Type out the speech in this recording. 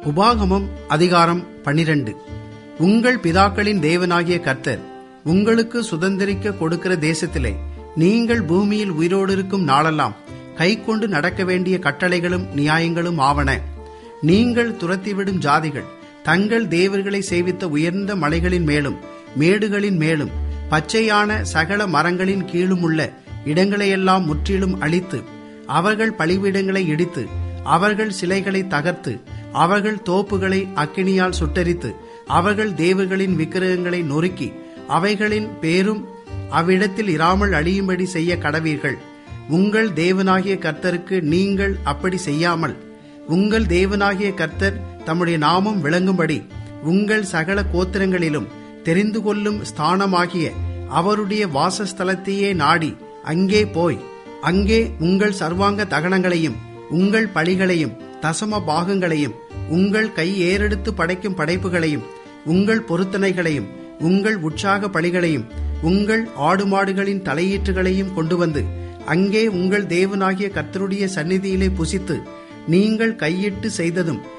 உபாகமம் அதிகாரம் பனிரெண்டு உங்கள் பிதாக்களின் தேவனாகிய கர்த்தர் உங்களுக்கு சுதந்திரிக்க கொடுக்கிற தேசத்திலே நீங்கள் பூமியில் உயிரோடு இருக்கும் நாளெல்லாம் கைக்கொண்டு நடக்க வேண்டிய கட்டளைகளும் நியாயங்களும் ஆவன நீங்கள் துரத்திவிடும் ஜாதிகள் தங்கள் தேவர்களை சேவித்த உயர்ந்த மலைகளின் மேலும் மேடுகளின் மேலும் பச்சையான சகல மரங்களின் கீழுமுள்ள இடங்களையெல்லாம் முற்றிலும் அழித்து அவர்கள் பழிவிடங்களை இடித்து அவர்கள் சிலைகளை தகர்த்து அவர்கள் தோப்புகளை அக்கினியால் சுட்டரித்து அவர்கள் தேவர்களின் விக்கிரகங்களை நொறுக்கி அவைகளின் பேரும் அவ்விடத்தில் இராமல் அழியும்படி செய்ய கடவீர்கள் உங்கள் தேவனாகிய கர்த்தருக்கு நீங்கள் அப்படி செய்யாமல் உங்கள் தேவனாகிய கர்த்தர் தம்முடைய நாமம் விளங்கும்படி உங்கள் சகல கோத்திரங்களிலும் தெரிந்து கொள்ளும் ஸ்தானமாகிய அவருடைய வாசஸ்தலத்தையே நாடி அங்கே போய் அங்கே உங்கள் சர்வாங்க தகனங்களையும் உங்கள் பழிகளையும் தசம பாகங்களையும் உங்கள் கை ஏறெடுத்து படைக்கும் படைப்புகளையும் உங்கள் பொருத்தனைகளையும் உங்கள் உற்சாக பலிகளையும் உங்கள் ஆடு மாடுகளின் தலையீற்றுகளையும் கொண்டு வந்து அங்கே உங்கள் தேவனாகிய கர்த்தருடைய சந்நிதியிலே புசித்து நீங்கள் கையிட்டு செய்ததும்